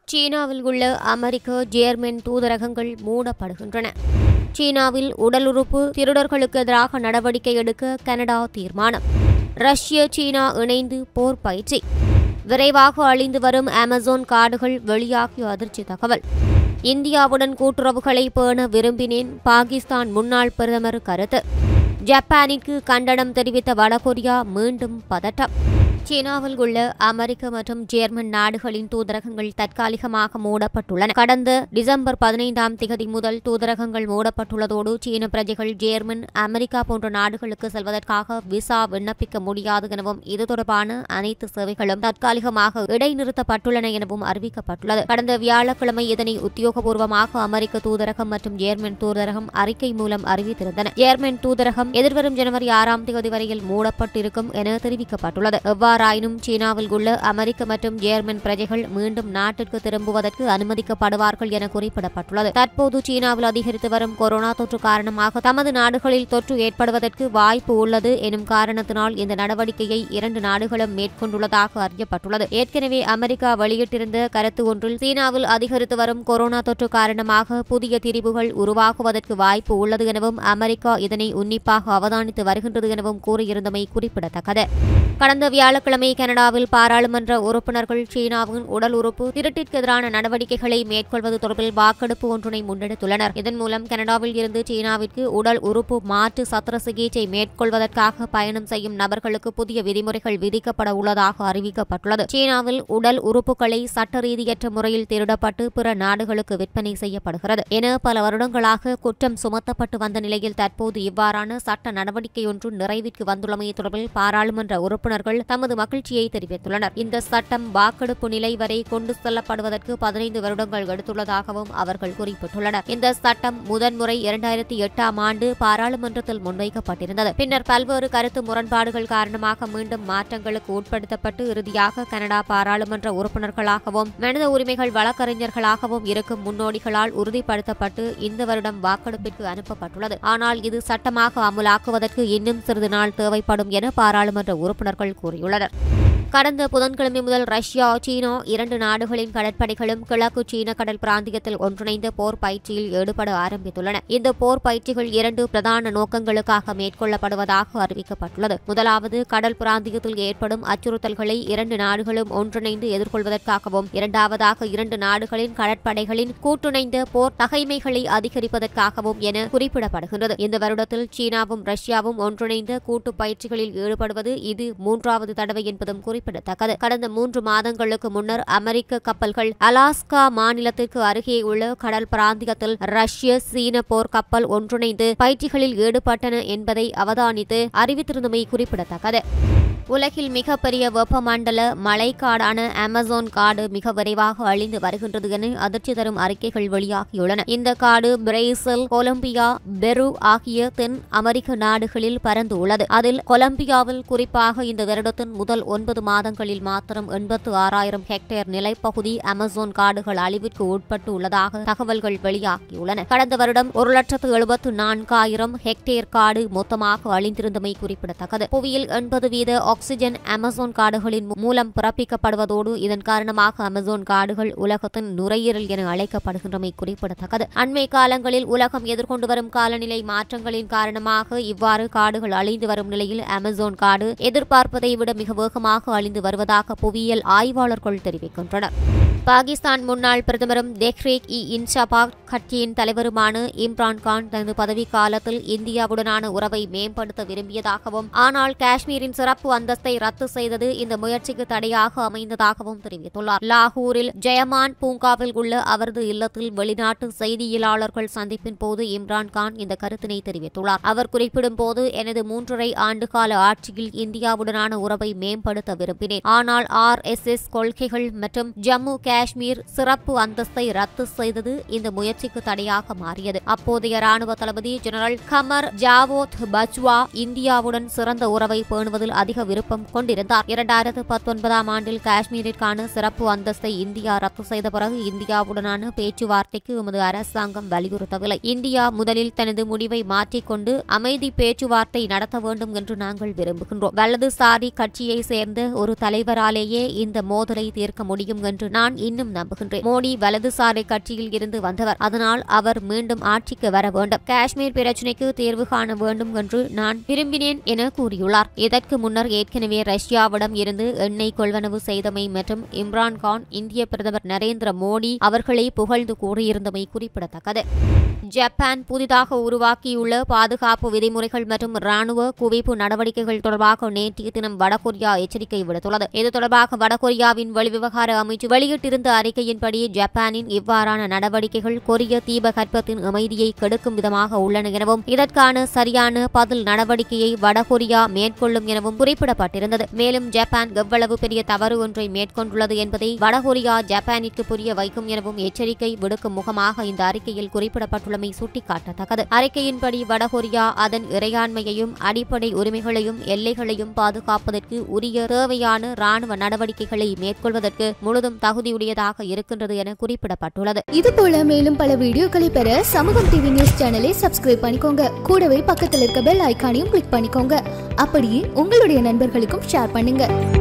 சீனாவில் உள்ள அமெரிக்க ஜேர்மன் தூதரகங்கள் மூடப்படுகின்றன சீனாவில் உடல் உறுப்பு திருடர்களுக்கு எதிராக நடவடிக்கை எடுக்க கனடா தீர்மானம் ரஷ்ய சீனா இணைந்து போர் பயிற்சி விரைவாக அழிந்து வரும் அமேசான் காடுகள் வெளியாகிய அதிர்ச்சி தகவல் இந்தியாவுடன் கூட்டுறவுகளை பேண விரும்பினேன் பாகிஸ்தான் முன்னாள் பிரதமர் கருத்து ஜப்பானிற்கு கண்டனம் தெரிவித்த வடகொரியா மீண்டும் பதட்டம் சீனாவில் உள்ள அமெரிக்க மற்றும் ஜேர்மன் நாடுகளின் தூதரகங்கள் தற்காலிகமாக மூடப்பட்டுள்ளன கடந்த டிசம்பர் பதினைந்தாம் திகதி முதல் தூதரகங்கள் மூடப்பட்டுள்ளதோடு சீன பிரஜைகள் ஜேர்மன் அமெரிக்கா போன்ற நாடுகளுக்கு செல்வதற்காக விசா விண்ணப்பிக்க முடியாது எனவும் இது தொடர்பான அனைத்து சேவைகளும் தற்காலிகமாக இடைநிறுத்தப்பட்டுள்ளன எனவும் அறிவிக்கப்பட்டுள்ளது கடந்த வியாழக்கிழமை இதனை உத்தியோகபூர்வமாக அமெரிக்க தூதரகம் மற்றும் ஜேர்மன் தூதரகம் அறிக்கை மூலம் அறிவித்திருந்தன ஜேர்மன் தூதரகம் எதிர்வரும் ஜனவரி ஆறாம் தேதி வரையில் மூடப்பட்டிருக்கும் என தெரிவிக்கப்பட்டுள்ளது எவ்வாறாயினும் சீனாவில் உள்ள அமெரிக்க மற்றும் ஜேர்மன் பிரஜைகள் மீண்டும் நாட்டிற்கு திரும்புவதற்கு அனுமதிக்கப்படுவார்கள் என குறிப்பிடப்பட்டுள்ளது தற்போது சீனாவில் அதிகரித்து வரும் கொரோனா தொற்று காரணமாக தமது நாடுகளில் தொற்று ஏற்படுவதற்கு வாய்ப்பு உள்ளது எனும் காரணத்தினால் இந்த நடவடிக்கையை இரண்டு நாடுகளும் மேற்கொண்டுள்ளதாக அறியப்பட்டுள்ளது ஏற்கனவே அமெரிக்கா வெளியிட்டிருந்த கருத்து ஒன்றில் சீனாவில் அதிகரித்து வரும் கொரோனா தொற்று காரணமாக புதிய திரிவுகள் உருவாகுவதற்கு வாய்ப்பு உள்ளது எனவும் அமெரிக்கா இதனை உன்னிப்பாக அவதானித்து வருகின்றது எனவும் கூறியிருந்தமை குறிப்பிடத்தக்கது கடந்த வியாழக்கிழமை கனடாவில் பாராளுமன்ற உறுப்பினர்கள் சீனாவின் உடல் உறுப்பு திருட்டிற்கு எதிரான நடவடிக்கைகளை மேற்கொள்வது தொடர்பில் வாக்கெடுப்பு ஒன்றினை முன்னெடுத்துள்ளனர் இதன் மூலம் கனடாவில் இருந்து சீனாவிற்கு உடல் உறுப்பு மாற்று சத்திர சிகிச்சை மேற்கொள்வதற்காக பயணம் செய்யும் நபர்களுக்கு புதிய விதிமுறைகள் விதிக்கப்பட உள்ளதாக அறிவிக்கப்பட்டுள்ளது சீனாவில் உடல் உறுப்புகளை சட்ட ரீதியற்ற முறையில் திருடப்பட்டு பிற நாடுகளுக்கு விற்பனை செய்யப்படுகிறது என பல வருடங்களாக குற்றம் சுமத்தப்பட்டு வந்த நிலையில் தற்போது இவ்வாறான சட்ட நடவடிக்கை ஒன்று நிறைவிற்கு வந்துள்ளமை தொடர்பில் பாராளுமன்ற உறுப்பினர்கள் தமது மகிழ்ச்சியை தெரிவித்துள்ளனர் இந்த சட்டம் வாக்கெடுப்பு நிலை வரை கொண்டு செல்லப்படுவதற்கு பதினைந்து வருடங்கள் எடுத்துள்ளதாகவும் அவர்கள் குறிப்பிட்டுள்ளனர் இந்த சட்டம் முதன்முறை இரண்டாயிரத்தி எட்டாம் ஆண்டு பாராளுமன்றத்தில் முன்வைக்கப்பட்டிருந்தது பின்னர் பல்வேறு கருத்து முரண்பாடுகள் காரணமாக மீண்டும் மாற்றங்களுக்கு உட்படுத்தப்பட்டு இறுதியாக கனடா பாராளுமன்ற உறுப்பினர்களாகவும் மனித உரிமைகள் வழக்கறிஞர்களாகவும் இருக்கும் முன்னோடிகளால் உறுதிப்படுத்தப்பட்டு இந்த வருடம் வாக்கெடுப்பிற்கு அனுப்பப்பட்டுள்ளது ஆனால் இது சட்டமாக அமுலாக்குவதற்கு இன்னும் சிறிது நாள் தேவைப்படும் என பாராளுமன்ற உறுப்பினர்கள் கூறியுள்ளனர் கடந்த புதன்கிழமை முதல் ரஷ்யா சீனா இரண்டு நாடுகளின் கடற்படைகளும் கிழக்கு சீன கடல் பிராந்தியத்தில் ஒன்றிணைந்த போர் பயிற்சியில் ஈடுபட ஆரம்பித்துள்ளன இந்த போர் பயிற்சிகள் இரண்டு பிரதான நோக்கங்களுக்காக மேற்கொள்ளப்படுவதாக அறிவிக்கப்பட்டுள்ளது முதலாவது கடல் பிராந்தியத்தில் ஏற்படும் அச்சுறுத்தல்களை இரண்டு நாடுகளும் ஒன்றிணைந்து எதிர்கொள்வதற்காகவும் இரண்டாவதாக இரண்டு நாடுகளின் கடற்படைகளின் கூட்டுணைந்த போர் தகைமைகளை அதிகரிப்பதற்காகவும் என குறிப்பிடப்படுகின்றது இந்த வருடத்தில் சீனாவும் ரஷ்யாவும் ஒன்றிணைந்த கூட்டு பயிற்சிகளில் ஈடுபடுவது இது மூன்றாவது தடவை என்பதும் குறிப்பிடத்தக்கது கடந்த மூன்று மாதங்களுக்கு முன்னர் அமெரிக்க கப்பல்கள் அலாஸ்கா மாநிலத்திற்கு அருகே உள்ள கடல் பிராந்தியத்தில் ரஷ்ய சீன போர் கப்பல் ஒன்றிணைந்து பயிற்சிகளில் ஈடுபட்டன என்பதை அவதானித்து அறிவித்திருந்தமை குறிப்பிடத்தக்கது உலகில் மிகப்பெரிய வெப்பமண்டல மழைக்காடான அமேசான் காடு மிக விரைவாக அழிந்து வருகின்றது என அதிர்ச்சி தரும் அறிக்கைகள் வெளியாகியுள்ளன இந்த காடு பிரேசில் கொலம்பியா பெரு ஆகிய தென் அமெரிக்க நாடுகளில் பரந்து உள்ளது அதில் கொலம்பியாவில் குறிப்பாக இந்த வருடத்தின் முதல் ஒன்பது மாதங்களில் மாத்திரம் எண்பத்து ஆறாயிரம் ஹெக்டேர் நிலைப்பகுதி அமேசான் காடுகள் அழிவிற்கு உட்பட்டு உள்ளதாக தகவல்கள் வெளியாகியுள்ளன கடந்த வருடம் ஒரு லட்சத்து எழுபத்து நான்காயிரம் ஹெக்டேர் காடு மொத்தமாக அழிந்திருந்தமை குறிப்பிடத்தக்கது புவியில் எண்பது வீத ஆக்சிஜன் அமேசான் காடுகளின் மூலம் பிறப்பிக்கப்படுவதோடு இதன் காரணமாக அமேசான் காடுகள் உலகத்தின் நுரையீரல் என அழைக்கப்படுகின்றமை குறிப்பிடத்தக்கது அண்மை காலங்களில் உலகம் எதிர்கொண்டு வரும் காலநிலை மாற்றங்களின் காரணமாக இவ்வாறு காடுகள் அழிந்து வரும் நிலையில் அமேசான் காடு எதிர்பார்ப்பதை விட மிக வேகமாக அழிந்து வருவதாக புவியியல் ஆய்வாளர்கள் தெரிவிக்கின்றனர் பாகிஸ்தான் முன்னாள் பிரதமரும் தெஹ்ரீக் இ இன்சாபாக் கட்சியின் தலைவருமான இம்ரான் கான் தனது பதவிக்காலத்தில் இந்தியாவுடனான உறவை மேம்படுத்த விரும்பியதாகவும் ஆனால் காஷ்மீரின் சிறப்பு அந்தஸ்தை ரத்து செய்தது இந்த முயற்சிக்கு தடையாக அமைந்ததாகவும் தெரிவித்துள்ளார் லாகூரில் ஜெயமான் பூங்காவில் உள்ள அவரது இல்லத்தில் வெளிநாட்டு செய்தியாளர்கள் சந்திப்பின் போது இம்ரான் கான் இந்த கருத்தினை தெரிவித்துள்ளார் அவர் குறிப்பிடும் போது எனது மூன்றரை ஆண்டுகால ஆட்சியில் இந்தியாவுடனான உறவை மேம்படுத்த விரும்பினேன் ஆனால் ஆர் எஸ் எஸ் கொள்கைகள் மற்றும் ஜம்மு காஷ்மீர் சிறப்பு அந்தஸ்தை ரத்து செய்தது இந்த முயற்சிக்கு தடையாக மாறியது அப்போதைய ராணுவ தளபதி ஜெனரல் கமர் ஜாவோத் பஜ்வா இந்தியாவுடன் சிறந்த உறவை பேணுவதில் அதிக விருப்பம் கொண்டிருந்தார் இரண்டாயிரத்து பத்தொன்பதாம் ஆண்டில் காஷ்மீரிற்கான சிறப்பு அந்தஸ்தை இந்தியா ரத்து செய்த பிறகு இந்தியாவுடனான பேச்சுவார்த்தைக்கு எமது அரசாங்கம் வலியுறுத்தவில்லை இந்தியா முதலில் தனது முடிவை மாற்றிக்கொண்டு அமைதி பேச்சுவார்த்தை நடத்த வேண்டும் என்று நாங்கள் விரும்புகின்றோம் வலதுசாரி கட்சியை சேர்ந்த ஒரு தலைவராலேயே இந்த மோதலை தீர்க்க முடியும் என்று நான் இன்னும் நம்புகின்றேன் மோடி வலதுசாரி கட்சியில் இருந்து வந்தவர் அதனால் அவர் மீண்டும் ஆட்சிக்கு வர வேண்டும் காஷ்மீர் பிரச்சினைக்கு தீர்வு காண வேண்டும் என்று நான் விரும்பினேன் என கூறியுள்ளார் இதற்கு முன்னர் ஏற்கனவே ரஷ்யாவிடம் இருந்து எண்ணெய் கொள்வனவு செய்தமை மற்றும் இம்ரான் கான் இந்திய பிரதமர் நரேந்திர மோடி அவர்களை புகழ்ந்து கூறியிருந்தமை குறிப்பிடத்தக்கது ஜப்பான் புதிதாக உருவாக்கியுள்ள பாதுகாப்பு விதிமுறைகள் மற்றும் ராணுவ குவிப்பு நடவடிக்கைகள் தொடர்பாக நேற்றைய தினம் வடகொரியா எச்சரிக்கை விடுத்துள்ளது இது தொடர்பாக வடகொரியாவின் வெளிவிவகார அமைச்சு வெளியிட்டிருந்த அறிக்கையின்படி ஜப்பானின் இவ்வாறான நடவடிக்கைகள் கொரிய தீபகற்பத்தின் அமைதியை கெடுக்கும் விதமாக உள்ளன எனவும் இதற்கான சரியான பதில் நடவடிக்கையை வடகொரியா மேற்கொள்ளும் எனவும் குறிப்பிடப்பட்டிருந்தது மேலும் ஜப்பான் எவ்வளவு பெரிய தவறு ஒன்றை மேற்கொண்டுள்ளது என்பதை வடகொரியா ஜப்பானிற்கு புரிய வைக்கும் எனவும் எச்சரிக்கை விடுக்கும் முகமாக இந்த அறிக்கையில் குறிப்பிடப்பட்டுள்ளமை சுட்டிக்காட்டத்தக்கது அறிக்கையின்படி வடகொரியா அதன் இறையாண்மையையும் அடிப்படை உரிமைகளையும் எல்லைகளையும் பாதுகாப்பதற்கு உரிய தேவையான ராணுவ நடவடிக்கைகளை மேற்கொள்வதற்கு முழுதும் தகுதியுடையதாக இருக்கின்றது என குறிப்பிடப்பட்டுள்ளது இது போல மேலும் பல வீடியோக்களை பெற சமூகம் டிவி நியூஸ் சேனலை சப்ஸ்கிரைப் பண்ணிக்கோங்க கூடவே பக்கத்தில் இருக்க பெல் ஐகானையும் கிளிக் பண்ணிக்கோங்க அப்படியே உங்களுடைய நண்பர்களுக்கும் ஷேர் பண்ணுங்க